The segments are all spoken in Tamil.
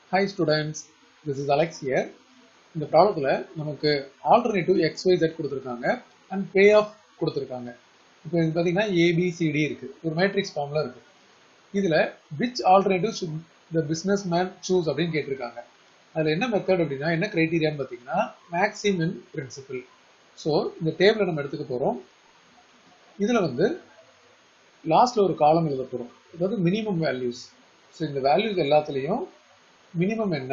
hi students this is Alex here இந்த ப்ராப்ளத்தில் நமக்கு ஆல்டர்னேட்டிவ் எக்ஸ் ஒய் ஜெட் கொடுத்துருக்காங்க அண்ட் பே ஆஃப் கொடுத்துருக்காங்க இப்போ இது பார்த்தீங்கன்னா ஏபிசிடி இருக்குது ஒரு மேட்ரிக்ஸ் ஃபார்மில் இருக்குது இதில் which alternative should the businessman choose அப்படின்னு கேட்டிருக்காங்க அதில் என்ன மெத்தட் அப்படின்னா என்ன க்ரைட்டீரியான்னு பார்த்தீங்கன்னா மேக்ஸிமம் பிரின்சிபிள் ஸோ இந்த டேபிளை நம்ம எடுத்துக்க போகிறோம் இதில் வந்து லாஸ்ட்ல ஒரு காலம் எழுத போகிறோம் அதாவது மினிமம் வேல்யூஸ் ஸோ இந்த வேல்யூஸ் எல்லாத்துலேயும் மினிமம் என்ன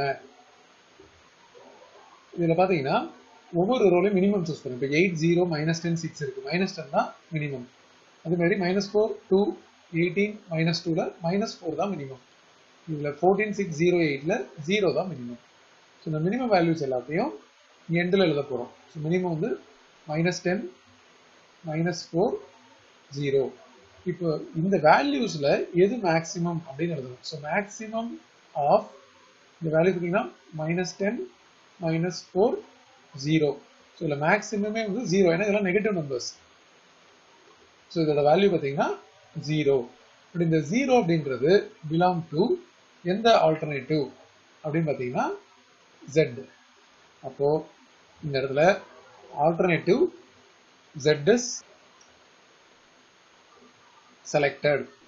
இதில் பார்த்தீங்கன்னா ஒவ்வொரு ரோலையும் மினிமம் சூஸ் பண்ணும் இப்போ eight zero minus ten six இருக்குது மைனஸ் டென் தான் மினிமம் அதே மாதிரி மைனஸ் ஃபோர் டூ எயிட்டீன் மைனஸ் டூவில் மைனஸ் ஃபோர் தான் மினிமம் இதில் ஃபோர்டீன் சிக்ஸ் ஜீரோ எயிட்டில் ஜீரோ தான் மினிமம் ஸோ இந்த மினிமம் வேல்யூஸ் எல்லாத்தையும் எண்டில் எழுத போகிறோம் ஸோ மினிமம் வந்து minus ten minus four zero இப்போ இந்த வேல்யூஸில் எது மேக்ஸிமம் அப்படின்னு எழுதணும் ஸோ மேக்ஸிமம் ஆஃப் இந்த வேல்யூ பார்த்தீங்கன்னா minus ten minus four zero so இதில் மேக்ஸிமமே வந்து ஜீரோ ஏன்னா இதெல்லாம் நெகட்டிவ் நம்பர்ஸ் ஸோ இதோட வேல்யூ பார்த்தீங்கன்னா ஜீரோ பட் இந்த ஜீரோ அப்படின்றது பிலாங் டு எந்த ஆல்டர்னேட்டிவ் அப்படின்னு பார்த்தீங்கன்னா ஜெட் அப்போ இந்த இடத்துல ஆல்டர்னேட்டிவ் ஜெட் இஸ் selected